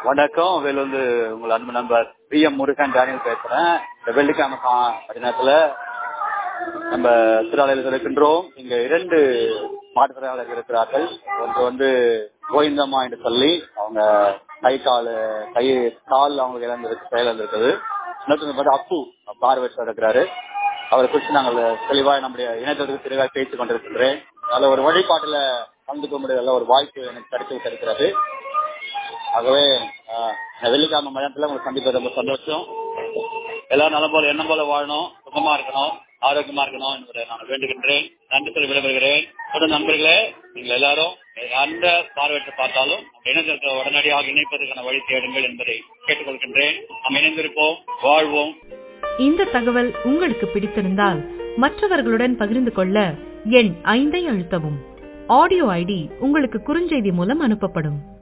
வணக்கம் வேலு வந்து உங்கள் அன்பு நண்பர் பி எம் முருகன் டேனியல் பேசுறேன் இந்த வெள்ளிக்கிழமை கா- நேரத்துல நம்ம திருவாலையில் இருக்கின்றோம் இங்க இரண்டு மாற்றுத்திறனாளர்கள் இருக்கிறார்கள் ஒன்று வந்து கோவிந்தம்மா என்று சொல்லி அவங்க கை கால் கை கால் அவங்களுக்கு இழந்திருக்கு செயல் இருக்குது இன்னொருத்தர் பார்த்தா அப்பு பார்வையற்ற இருக்கிறாரு அவரை குறித்து நாங்கள் தெளிவாக நம்முடைய இணையத்திற்கு தெளிவாக பேசிக் கொண்டிருக்கின்றேன் நல்ல ஒரு வழிபாட்டுல கலந்துக்க முடியாத ஒரு வாய்ப்பு எனக்கு கிடைத்து இருக்கிறது ஆகவே ஆஹ், இந்த வெள்ளிக்கிழமை மதியத்துல உங்களை சந்திப்பது ரொம்ப சந்தோஷம் எல்லாரும் நலம் போல எண்ணம் போல வாழணும் சுகமா இருக்கணும் ஆரோக்கியமா இருக்கணும் என்பதை நான் வேண்டுகின்றேன் நன்றி சொல்லி விடைபெறுகிறேன் தொடர்ந்து நண்பர்களே நீங்கள் எல்லாரும் அந்த பார்வையற்று பார்த்தாலும் நம்ம இணைந்திருக்க உடனடியாக இணைப்பதற்கான வழி தேடுங்கள் என்பதை கேட்டுக்கொள்கின்றேன் நாம் இணைந்திருப்போம் வாழ்வோம் இந்த தகவல் உங்களுக்கு பிடித்திருந்தால் மற்றவர்களுடன் பகிர்ந்து கொள்ள எண் ஐந்தை அழுத்தவும் ஆடியோ ஐடி உங்களுக்கு குறுஞ்செய்தி மூலம் அனுப்பப்படும்